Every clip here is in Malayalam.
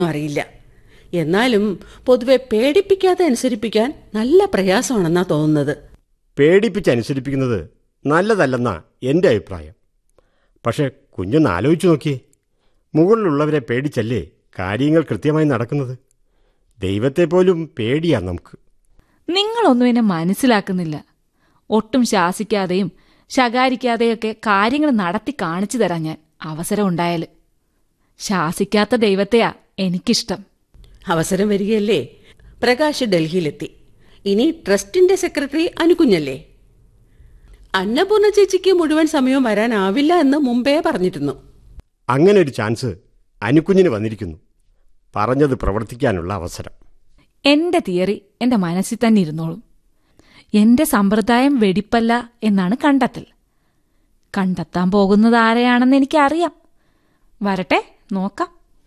അറിയില്ല എന്നാലും പൊതുവെ പേടിപ്പിക്കാതെ അനുസരിപ്പിക്കാൻ നല്ല പ്രയാസമാണെന്നാ തോന്നുന്നത് പേടിപ്പിച്ചനുസരിപ്പിക്കുന്നത് നല്ലതല്ലെന്നാ എൻ്റെ അഭിപ്രായം പക്ഷെ കുഞ്ഞൊന്ന് ആലോചിച്ചു നോക്കിയേ മുകളിലുള്ളവരെ പേടിച്ചല്ലേ കാര്യങ്ങൾ കൃത്യമായി നടക്കുന്നത് ദൈവത്തെ പോലും പേടിയാ നമുക്ക് നിങ്ങളൊന്നും എന്നെ മനസ്സിലാക്കുന്നില്ല ഒട്ടും ശാസിക്കാതെയും ശകാരിക്കാതെയൊക്കെ കാര്യങ്ങൾ നടത്തി കാണിച്ചു തരാം ഞാൻ അവസരം ഉണ്ടായാൽ ശാസിക്കാത്ത ദൈവത്തെയാ എനിക്കിഷ്ടം അവസരം വരികയല്ലേ പ്രകാശ് ഡൽഹിയിലെത്തി ഇനി ട്രസ്റ്റിന്റെ സെക്രട്ടറി അനുകുഞ്ഞല്ലേ അന്നപൂർണ ചേച്ചിക്ക് മുഴുവൻ സമയവും വരാനാവില്ല എന്ന് മുമ്പേ പറഞ്ഞിരുന്നു അങ്ങനെ ഒരു ചാൻസ് അനുക്കുഞ്ഞിന് വന്നിരിക്കുന്നു പറഞ്ഞത് പ്രവർത്തിക്കാനുള്ള അവസരം എന്റെ തിയറി എന്റെ മനസ്സിൽ തന്നെ ഇരുന്നോളും എന്റെ സമ്പ്രദായം വെടിപ്പല്ല എന്നാണ് കണ്ടെത്തൽ കണ്ടെത്താൻ പോകുന്നത് ആരെയാണെന്ന് എനിക്കറിയാം വരട്ടെ നോക്കാം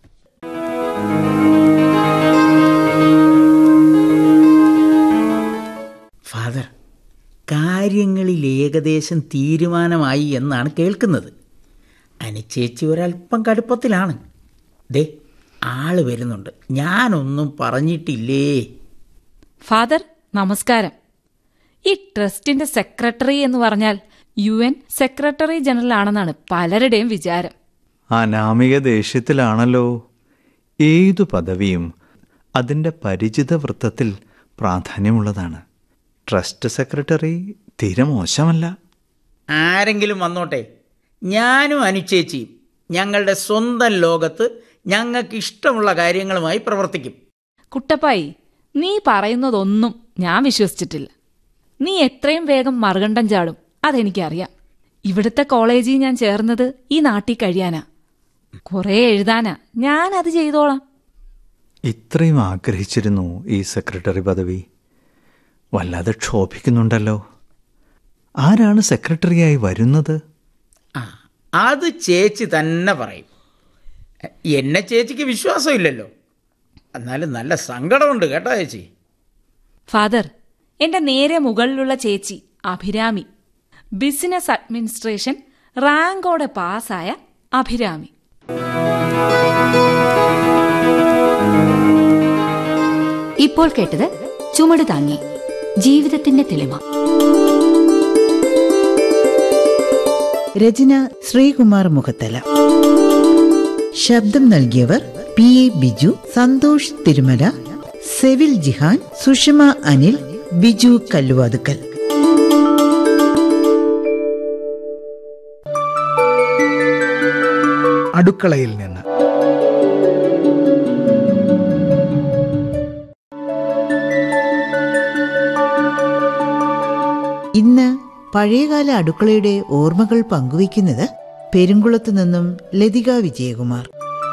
ഫാദർ കാര്യങ്ങളിൽ ഏകദേശം തീരുമാനമായി എന്നാണ് കേൾക്കുന്നത് അനിച്ചേച്ചി ഒരല്പം കടുപ്പത്തിലാണ് ദേ ആള് വരുന്നുണ്ട് ഞാനൊന്നും പറഞ്ഞിട്ടില്ലേ ഫാദർ നമസ്കാരം ഈ ട്രസ്റ്റിന്റെ സെക്രട്ടറി എന്ന് പറഞ്ഞാൽ യു എൻ സെക്രട്ടറി ജനറൽ ആണെന്നാണ് പലരുടെയും വിചാരം അനാമിക ദേഷ്യത്തിലാണല്ലോ ഏതു പദവിയും അതിൻ്റെ പരിചിത വൃത്തത്തിൽ പ്രാധാന്യമുള്ളതാണ് ട്രസ്റ്റ് സെക്രട്ടറി തീരെ മോശമല്ല ആരെങ്കിലും വന്നോട്ടെ ഞാനും അനുച്ചേച്ചിയും ഞങ്ങളുടെ സ്വന്തം ലോകത്ത് ഞങ്ങൾക്ക് ഇഷ്ടമുള്ള കാര്യങ്ങളുമായി പ്രവർത്തിക്കും കുട്ടപ്പായി നീ പറയുന്നതൊന്നും ഞാൻ വിശ്വസിച്ചിട്ടില്ല നീ എത്രയും വേഗം മറുകണ്ഠം ചാടും അതെനിക്കറിയാം ഇവിടുത്തെ കോളേജിൽ ഞാൻ ചേർന്നത് ഈ നാട്ടിൽ കഴിയാനാ കുറേ എഴുതാനാ ഞാൻ അത് ചെയ്തോളാം ഇത്രയും ആഗ്രഹിച്ചിരുന്നു ഈ സെക്രട്ടറി പദവി വല്ലാതെ ക്ഷോഭിക്കുന്നുണ്ടല്ലോ ആരാണ് സെക്രട്ടറിയായി വരുന്നത് ആ അത് ചേച്ചി തന്നെ പറയും എന്നെ ചേച്ചിക്ക് വിശ്വാസമില്ലല്ലോ എന്നാലും നല്ല സങ്കടമുണ്ട് കേട്ടോ ചേച്ചി ഫാദർ എന്റെ നേരെ മുകളിലുള്ള ചേച്ചി അഭിരാമി ബിസിനസ് അഡ്മിനിസ്ട്രേഷൻ റാങ്കോടെ പാസ്സായ അഭിരാമി ഇപ്പോൾ കേട്ടത് ചുമട് താങ്ങി ജീവിതത്തിന്റെ തെളിമ രചന ശ്രീകുമാർ മുഖത്തല ശബ്ദം നൽകിയവർ പി എ ബിജു സന്തോഷ് തിരുമല സെവിൽ ജിഹാൻ സുഷമ അനിൽ ബിജു കല്ലുവാതുക്കൽ അടുക്കളയിൽ നിന്ന് ഇന്ന് പഴയകാല അടുക്കളയുടെ ഓർമ്മകൾ പങ്കുവയ്ക്കുന്നത് പെരുങ്കുളത്തു നിന്നും ലതിക വിജയകുമാർ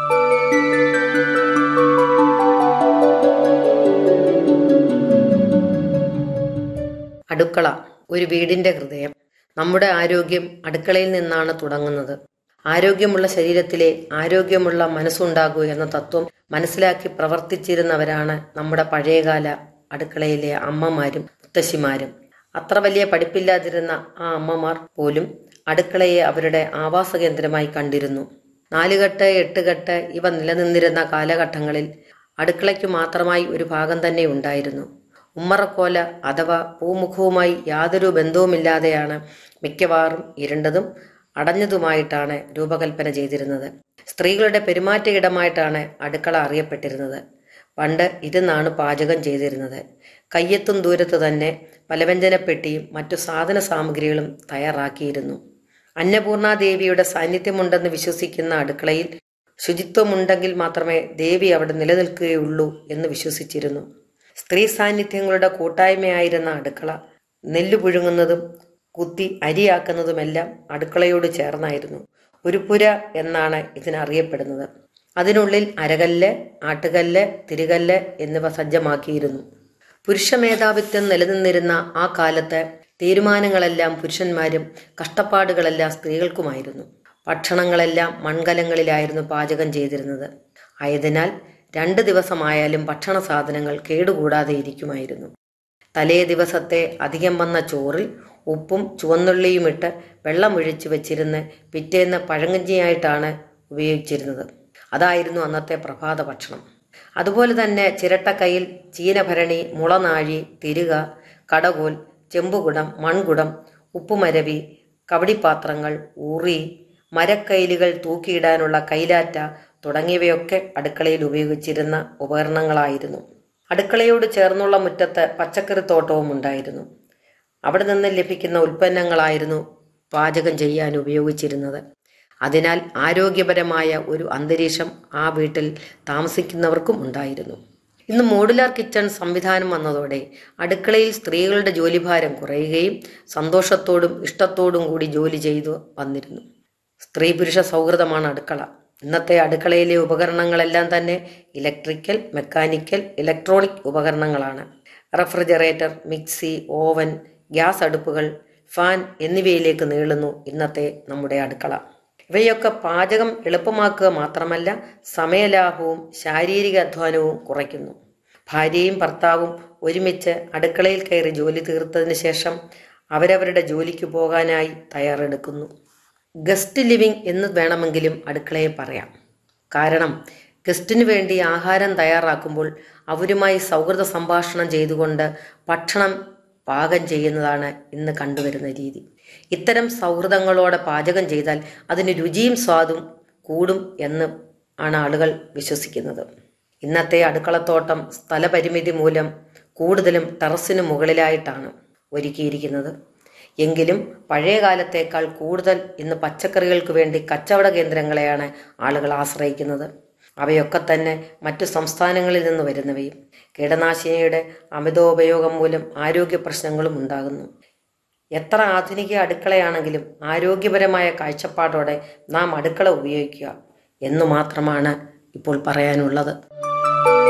അടുക്കള ഒരു വീടിന്റെ ഹൃദയം നമ്മുടെ ആരോഗ്യം അടുക്കളയിൽ നിന്നാണ് തുടങ്ങുന്നത് ആരോഗ്യമുള്ള ശരീരത്തിലെ ആരോഗ്യമുള്ള മനസ്സുണ്ടാകൂ എന്ന തത്വം മനസ്സിലാക്കി പ്രവർത്തിച്ചിരുന്നവരാണ് നമ്മുടെ പഴയകാല അടുക്കളയിലെ അമ്മമാരും മുത്തശ്ശിമാരും അത്ര വലിയ പഠിപ്പില്ലാതിരുന്ന ആ അമ്മമാർ പോലും അടുക്കളയെ അവരുടെ ആവാസ കേന്ദ്രമായി കണ്ടിരുന്നു നാലുകെട്ട് എട്ടുകെട്ട് ഇവ നിലനിന്നിരുന്ന കാലഘട്ടങ്ങളിൽ അടുക്കളയ്ക്ക് മാത്രമായി ഒരു ഭാഗം തന്നെ ഉണ്ടായിരുന്നു ഉമ്മറക്കോല അഥവാ പൂമുഖവുമായി യാതൊരു ബന്ധവുമില്ലാതെയാണ് മിക്കവാറും ഇരുണ്ടതും അടഞ്ഞതുമായിട്ടാണ് രൂപകൽപ്പന ചെയ്തിരുന്നത് സ്ത്രീകളുടെ പെരുമാറ്റ ഇടമായിട്ടാണ് അടുക്കള അറിയപ്പെട്ടിരുന്നത് പണ്ട് ഇരുന്നാണ് പാചകം ചെയ്തിരുന്നത് കയ്യെത്തും ദൂരത്ത് തന്നെ പലവ്യഞ്ജനപ്പെട്ടിയും മറ്റു സാധന സാമഗ്രികളും തയ്യാറാക്കിയിരുന്നു അന്നപൂർണാദേവിയുടെ സാന്നിധ്യമുണ്ടെന്ന് വിശ്വസിക്കുന്ന അടുക്കളയിൽ ശുചിത്വമുണ്ടെങ്കിൽ മാത്രമേ ദേവി അവിടെ നിലനിൽക്കുകയുള്ളൂ എന്ന് വിശ്വസിച്ചിരുന്നു സ്ത്രീ സാന്നിധ്യങ്ങളുടെ കൂട്ടായ്മയായിരുന്ന അടുക്കള നെല്ല് പുഴുങ്ങുന്നതും കുത്തി അരിയാക്കുന്നതുമെല്ലാം അടുക്കളയോട് ചേർന്നായിരുന്നു ഒരു പുര എന്നാണ് ഇതിനറിയപ്പെടുന്നത് അതിനുള്ളിൽ അരകല്ല് ആട്ടുകല്ല് തിരുകല്ല് എന്നിവ സജ്ജമാക്കിയിരുന്നു പുരുഷ മേധാവിത്വം നിലനിന്നിരുന്ന ആ കാലത്ത് തീരുമാനങ്ങളെല്ലാം പുരുഷന്മാരും കഷ്ടപ്പാടുകളെല്ലാം സ്ത്രീകൾക്കുമായിരുന്നു ഭക്ഷണങ്ങളെല്ലാം മൺകലങ്ങളിലായിരുന്നു പാചകം ചെയ്തിരുന്നത് ആയതിനാൽ രണ്ട് ദിവസമായാലും ഭക്ഷണ സാധനങ്ങൾ കേടുകൂടാതെ ഇരിക്കുമായിരുന്നു തലേ ദിവസത്തെ അധികം വന്ന ചോറിൽ ഉപ്പും ചുവന്നുള്ളിയുമിട്ട് വെള്ളമൊഴിച്ച് വെച്ചിരുന്ന് പിറ്റേന്ന് പഴങ്കഞ്ഞിയായിട്ടാണ് ഉപയോഗിച്ചിരുന്നത് അതായിരുന്നു അന്നത്തെ പ്രഭാത ഭക്ഷണം അതുപോലെ തന്നെ ചിരട്ടക്കയിൽ ചീനഭരണി മുളനാഴി തിരുക കടകോൽ ചെമ്പുകുടം മൺകുടം ഉപ്പുമരവി കവടിപ്പാത്രങ്ങൾ ഉറി മരക്കൈലുകൾ തൂക്കിയിടാനുള്ള കൈലാറ്റ തുടങ്ങിയവയൊക്കെ അടുക്കളയിൽ ഉപയോഗിച്ചിരുന്ന ഉപകരണങ്ങളായിരുന്നു അടുക്കളയോട് ചേർന്നുള്ള മുറ്റത്ത് പച്ചക്കറിത്തോട്ടവും ഉണ്ടായിരുന്നു അവിടെ നിന്ന് ലഭിക്കുന്ന ഉൽപ്പന്നങ്ങളായിരുന്നു പാചകം ചെയ്യാൻ ഉപയോഗിച്ചിരുന്നത് അതിനാൽ ആരോഗ്യപരമായ ഒരു അന്തരീക്ഷം ആ വീട്ടിൽ താമസിക്കുന്നവർക്കും ഉണ്ടായിരുന്നു ഇന്ന് മോഡുലാർ കിച്ചൺ സംവിധാനം വന്നതോടെ അടുക്കളയിൽ സ്ത്രീകളുടെ ജോലിഭാരം കുറയുകയും സന്തോഷത്തോടും ഇഷ്ടത്തോടും കൂടി ജോലി ചെയ്തു വന്നിരുന്നു സ്ത്രീ പുരുഷ സൗഹൃദമാണ് അടുക്കള ഇന്നത്തെ അടുക്കളയിലെ ഉപകരണങ്ങളെല്ലാം തന്നെ ഇലക്ട്രിക്കൽ മെക്കാനിക്കൽ ഇലക്ട്രോണിക് ഉപകരണങ്ങളാണ് റെഫ്രിജറേറ്റർ മിക്സി ഓവൻ ഗ്യാസ് അടുപ്പുകൾ ഫാൻ എന്നിവയിലേക്ക് നീളുന്നു ഇന്നത്തെ നമ്മുടെ അടുക്കള ഇവയൊക്കെ പാചകം എളുപ്പമാക്കുക മാത്രമല്ല സമയലാഭവും ശാരീരിക അധ്വാനവും കുറയ്ക്കുന്നു ഭാര്യയും ഭർത്താവും ഒരുമിച്ച് അടുക്കളയിൽ കയറി ജോലി തീർത്തതിന് ശേഷം അവരവരുടെ ജോലിക്ക് പോകാനായി തയ്യാറെടുക്കുന്നു ഗസ്റ്റ് ലിവിംഗ് എന്ന് വേണമെങ്കിലും അടുക്കളയെ പറയാം കാരണം ഗസ്റ്റിന് വേണ്ടി ആഹാരം തയ്യാറാക്കുമ്പോൾ അവരുമായി സൗഹൃദ സംഭാഷണം ചെയ്തുകൊണ്ട് ഭക്ഷണം പാകം ചെയ്യുന്നതാണ് ഇന്ന് കണ്ടുവരുന്ന രീതി ഇത്തരം സൗഹൃദങ്ങളോടെ പാചകം ചെയ്താൽ അതിന് രുചിയും സ്വാദും കൂടും എന്ന് ആണ് ആളുകൾ വിശ്വസിക്കുന്നത് ഇന്നത്തെ അടുക്കളത്തോട്ടം സ്ഥലപരിമിതി മൂലം കൂടുതലും ടെറസിന് മുകളിലായിട്ടാണ് ഒരുക്കിയിരിക്കുന്നത് എങ്കിലും പഴയ കാലത്തേക്കാൾ കൂടുതൽ ഇന്ന് പച്ചക്കറികൾക്ക് വേണ്ടി കച്ചവട കേന്ദ്രങ്ങളെയാണ് ആളുകൾ ആശ്രയിക്കുന്നത് അവയൊക്കെ തന്നെ മറ്റു സംസ്ഥാനങ്ങളിൽ നിന്ന് വരുന്നവയും കീടനാശിനിയുടെ അമിതോപയോഗം മൂലം ആരോഗ്യ പ്രശ്നങ്ങളും ഉണ്ടാകുന്നു എത്ര ആധുനിക അടുക്കളയാണെങ്കിലും ആരോഗ്യപരമായ കാഴ്ചപ്പാടോടെ നാം അടുക്കള ഉപയോഗിക്കുക എന്നു മാത്രമാണ് ഇപ്പോൾ പറയാനുള്ളത്